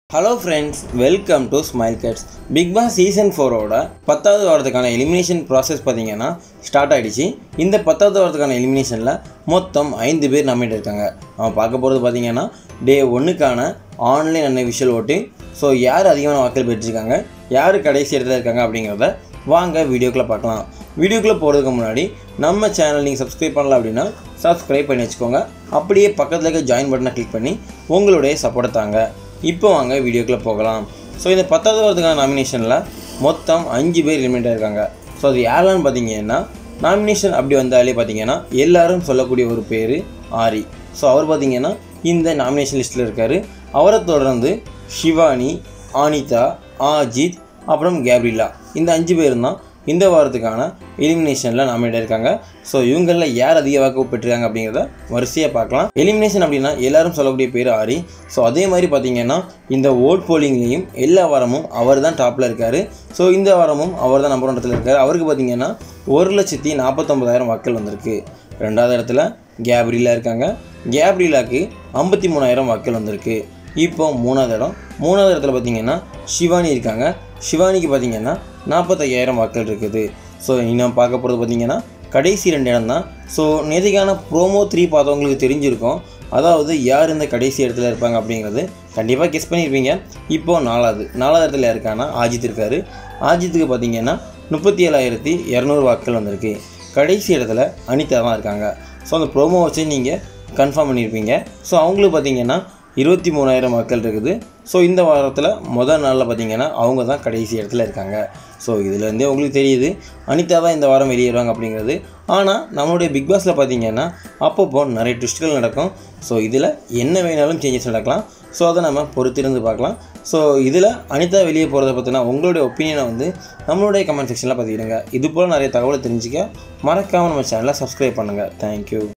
hello friends welcome to Smile Cuts Bigg Boss season ஃபோரோட பத்தாவது வாரத்துக்கான எலிமினேஷன் ப்ராசஸ் பார்த்தீங்கன்னா ஸ்டார்ட் ஆகிடுச்சு இந்த பத்தாவது வாரத்துக்கான எலிமினேஷனில் மொத்தம் ஐந்து பேர் நம்மகிட்ட இருக்காங்க அவன் பார்க்க போகிறது பார்த்தீங்கன்னா டே ஒன்றுக்கான ஆன்லைன் அன்னை விஷுவல் ஓட்டிங் ஸோ யார் அதிகமான வாக்கள் பெற்றிருக்காங்க யார் கடைசி இடத்துல இருக்காங்க அப்படிங்கிறத வாங்க வீடியோக்குள்ளே பார்க்கலாம் வீடியோக்குள்ளே போகிறதுக்கு முன்னாடி நம்ம சேனல் நீங்கள் சப்ஸ்கிரைப் பண்ணல அப்படின்னா சப்ஸ்கிரைப் பண்ணி வச்சுக்கோங்க அப்படியே பக்கத்தில் இருக்க ஜாயின் பட்டனை கிளிக் பண்ணி உங்களுடைய சப்போர்ட்டை தாங்க இப்போ வாங்க வீடியோக்குள்ளே போகலாம் ஸோ இந்த பத்தாவது வாரத்துக்கான நாமினேஷனில் மொத்தம் அஞ்சு பேர் எலிமெண்ட் இருக்காங்க ஸோ அது யாரெல்லாம் பார்த்தீங்கன்னா நாமினேஷன் அப்படி வந்தாலே பார்த்தீங்கன்னா எல்லாரும் சொல்லக்கூடிய ஒரு பேர் ஆரி ஸோ அவர் பார்த்தீங்கன்னா இந்த நாமினேஷன் லிஸ்ட்டில் இருக்கார் அவரை தொடர்ந்து ஷிவானி ஆனிதா ஆஜித் அப்புறம் கேப்ரிலா இந்த அஞ்சு பேர் தான் இந்த வாரத்துக்கான எலிமினேஷனில் நாமினேட் இருக்காங்க ஸோ இவங்களில் யார் அதிக வாக்கு பெற்றிருக்காங்க அப்படிங்கிறத வரிசையாக பார்க்கலாம் எலிமினேஷன் அப்படின்னா எல்லாரும் சொல்லக்கூடிய பேர் ஆரி ஸோ அதே மாதிரி பார்த்தீங்கன்னா இந்த ஓட் போலிங்லேயும் எல்லா வாரமும் அவர் தான் டாப்பில் இருக்கார் ஸோ இந்த வாரமும் அவர் தான் நம்பர் இடத்துல இருக்கார் அவருக்கு பார்த்தீங்கன்னா ஒரு லட்சத்தி நாற்பத்தொம்பதாயிரம் வாக்கள் வந்திருக்கு ரெண்டாவது இடத்துல கேப்ரிலா இருக்காங்க கேப்ரிலாக்கு ஐம்பத்தி மூணாயிரம் வாக்கள் வந்திருக்கு இப்போ மூணாவது இடம் மூணாவது இடத்துல பார்த்தீங்கன்னா சிவானி இருக்காங்க சிவானிக்கு பார்த்தீங்கன்னா நாற்பத்தையாயிரம் வாக்கள் இருக்குது ஸோ இன்னும் பார்க்க போகிறது பார்த்தீங்கன்னா கடைசி ரெண்டு இடம் தான் ஸோ நேற்றுக்கான ப்ரோமோ த்ரீ பார்த்தவங்களுக்கு தெரிஞ்சிருக்கும் அதாவது யார் இந்த கடைசி இடத்துல இருப்பாங்க அப்படிங்கிறது கண்டிப்பாக கெஸ் பண்ணியிருப்பீங்க இப்போது நாலாவது நாலாவது இடத்துல இருக்கானா ஆஜித் இருக்கார் ஆஜித்துக்கு பார்த்தீங்கன்னா முப்பத்தி ஏழாயிரத்தி இரநூறு வாக்கள் வந்திருக்கு கடைசி இடத்துல அனிதா தான் இருக்காங்க ஸோ அந்த ப்ரோமோ வச்சு நீங்கள் கன்ஃபார்ம் பண்ணியிருப்பீங்க ஸோ அவங்களுக்கு பார்த்தீங்கன்னா இருபத்தி மூணாயிரம் மக்கள் இருக்குது ஸோ இந்த வாரத்தில் முதல் நாளில் பார்த்தீங்கன்னா அவங்க தான் கடைசி இடத்துல இருக்காங்க ஸோ இதுலேருந்தே உங்களுக்கு தெரியுது அனிதா தான் இந்த வாரம் வெளியேறுவாங்க அப்படிங்கிறது ஆனால் நம்மளுடைய பிக் பாஸில் பார்த்தீங்கன்னா அப்பப்போ நிறைய ட்விஸ்ட்கள் நடக்கும் ஸோ இதில் என்ன வேணாலும் சேஞ்சஸ் நடக்கலாம் ஸோ அதை நம்ம பொறுத்திருந்து பார்க்கலாம் ஸோ இதில் அனிதா வெளியே போகிறத பற்றினா உங்களுடைய ஒப்பீனியனை வந்து நம்மளுடைய கமெண்ட் செக்ஷனில் பதிவிடுங்க இது போல் நிறைய தகவலை தெரிஞ்சுக்க மறக்காமல் நம்ம சேனலை சப்ஸ்கிரைப் பண்ணுங்கள் தேங்க்யூ